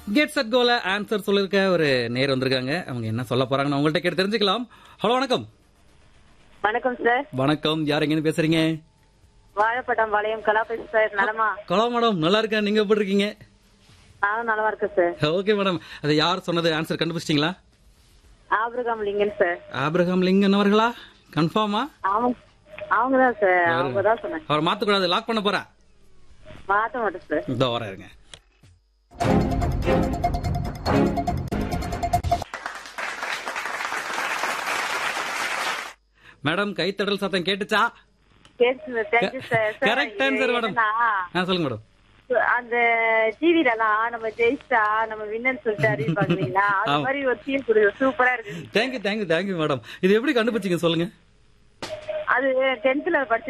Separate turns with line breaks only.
Get set கோல answer சொல்லிருக்க ஒரு நேர் வந்திருக்காங்க அவங்க என்ன சொல்ல போறாங்கன்னு உங்கள்ட்ட கேட்டு தெரிஞ்சுக்கலாம் ஹலோ வணக்கம்
வணக்கம் சார்
வணக்கம் யார் எங்கன்னு பேசுறீங்க
வாழைப்பட்டம் வளையம் கலா பேசு சார் நலமா
கலா மேடம் நல்லா இருக்கேன் நீங்க எப்படி இருக்கீங்க
நானும் நலமா இருக்கேன் சார்
ஓகே மேடம் அது யார் சொன்னது ஆன்சர் கண்டுபிடிச்சிட்டீங்களா
Abraham Lincoln sir
Abraham Lincoln அவர்களா கன்ஃபார்மா
அவங்க அவங்க தான் சார் அவங்க தான் சொன்னாங்க
அவர் மாத்தக்கூடாது லாக் பண்ண போறேன்
மாத்த மாட்டேன் சார்
இதோ வர இருங்க மேடம் கைத்தடல் சத்தம் கேட்டுச்சா
கேட்டு thank you sir sir,
correct answer madam
என்னன்னா,
ஆ சொல்லுங்க மேடம்
அந்த டிவில எல்லாம் நம்ம ஜெயிச்சா நம்ம வின்னர் சொல்லிட்டு அறிவிப்பாங்களா அது
ஆமா.
மாதிரி ஒரு ஃபீல் கொடுக்குது சூப்பரா இருக்கு
தேங்க்யூ தேங்க்யூ தேங்க்யூ மேடம் இது எப்படி கண்டுபிடிச்சீங்க சொல்லுங்க
அது டென்த்ல படிச்சு